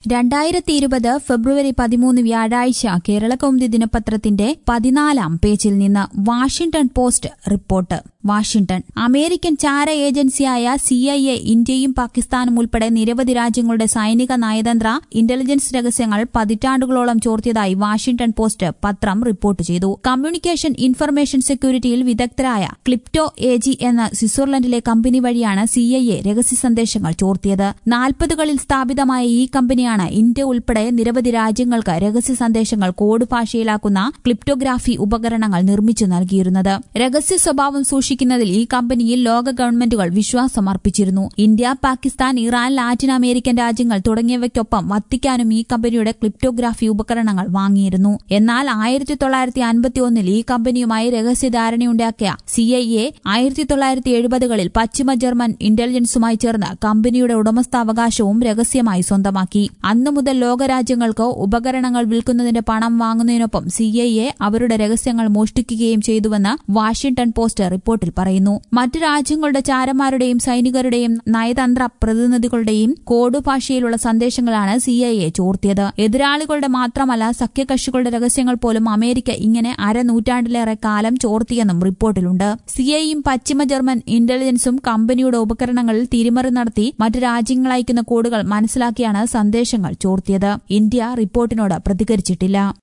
രണ്ടായിരത്തി ഇരുപത് ഫെബ്രുവരി പതിമൂന്ന് വ്യാഴാഴ്ച കേരളകൗമുദി ദിനപത്രത്തിന്റെ പതിനാലാം പേജിൽ നിന്ന് Washington Post report Washington American ചാര ഏജൻസിയായ സി ഐ എ ഇന്ത്യയും പാകിസ്ഥാനും ഉൾപ്പെടെ നിരവധി രാജ്യങ്ങളുടെ സൈനിക നയതന്ത്ര ഇന്റലിജൻസ് രഹസ്യങ്ങൾ പതിറ്റാണ്ടുകളോളം ചോർത്തിയതായി വാഷിംഗ്ടൺ പോസ്റ്റ് പത്രം റിപ്പോർട്ട് ചെയ്തു കമ്മ്യൂണിക്കേഷൻ ഇൻഫർമേഷൻ സെക്യൂരിറ്റിയിൽ വിദഗ്ധരായ ക്ലിപ്റ്റോ എ ജി എന്ന സ്വിറ്റ്സർലൻഡിലെ കമ്പനി വഴിയാണ് സി ഐ എ രഹസ്യ സന്ദേശങ്ങൾ ചോർത്തിയത് നാൽപ്പതുകളിൽ സ്ഥാപിതമായ ഈ കമ്പനിയാണ് ഇന്ത്യ ഉൾപ്പെടെ നിരവധി രാജ്യങ്ങൾക്ക് രഹസ്യ സന്ദേശങ്ങൾ കോഡ് ഭാഷയിലാക്കുന്ന ക്ലിപ്റ്റോഗ്രാഫി ഉപകരണങ്ങൾ നിർമ്മിച്ചു നൽകിയിരുന്നത് രഹസ്യ സ്വഭാവം സൂക്ഷിക്കുന്നതിൽ ഈ കമ്പനിയിൽ ലോക ഗവൺമെന്റുകൾ വിശ്വാസം അർപ്പിച്ചിരുന്നു India Pakistan Iran Latin American രാജ്യങ്ങൾ തുടങ്ങിയവയ്ക്കൊപ്പം വത്തിക്കാനും ഈ കമ്പനിയുടെ ക്ലിപ്റ്റോഗ്രാഫി ഉപകരണങ്ങൾ വാങ്ങിയിരുന്നു എന്നാൽ ആയിരത്തി തൊള്ളായിരത്തി അൻപത്തിയൊന്നിൽ ഈ കമ്പനിയുമായി രഹസ്യധാരണയുണ്ടാക്കിയ സി ഐ എ ആയിരത്തി തൊള്ളായിരത്തി എഴുപതുകളിൽ പശ്ചിമ ജർമ്മൻ ഇന്റലിജൻസുമായി ചേർന്ന് കമ്പനിയുടെ ഉടമസ്ഥാവകാശവും രഹസ്യമായി സ്വന്തമാക്കി അന്നു മുതൽ ലോകരാജ്യങ്ങൾക്ക് ഉപകരണങ്ങൾ വിൽക്കുന്നതിന്റെ പണം വാങ്ങുന്നതിനൊപ്പം സി ഐ എ അവരുടെ രഹസ്യങ്ങൾ മോഷ്ടിക്കുകയും ചെയ്തുവെന്ന് വാഷിംഗ്ടൺ പോസ്റ്റ് റിപ്പോർട്ടിൽ പറയുന്നു മറ്റ് രാജ്യങ്ങളുടെ ചാരന്മാരുടെയും സൈനികരുടെയും നയതന്ത്ര പ്രതിനിധികളുടെയും കോഡ് ഭാഷയിലുള്ള സന്ദേശങ്ങളാണ് സി ഐ എ ചോർത്തിയത് എതിരാളികളുടെ മാത്രമല്ല സഖ്യകക്ഷികളുടെ രഹസ്യങ്ങൾ പോലും അമേരിക്ക ഇങ്ങനെ അരനൂറ്റാണ്ടിലേറെ കാലം ചോർത്തിയെന്നും റിപ്പോർട്ടിലുണ്ട് സിഐയും പശ്ചിമ ജർമ്മൻ ഇന്റലിജൻസും കമ്പനിയുടെ ഉപകരണങ്ങളിൽ തിരിമറി നടത്തി മറ്റ് രാജ്യങ്ങൾ അയക്കുന്ന കോഡുകൾ മനസ്സിലാക്കിയാണ് സന്ദേശങ്ങൾ ചോർത്തിയത് ഇന്ത്യ റിപ്പോർട്ടിനോട് പ്രതികരിച്ചിട്ടില്ല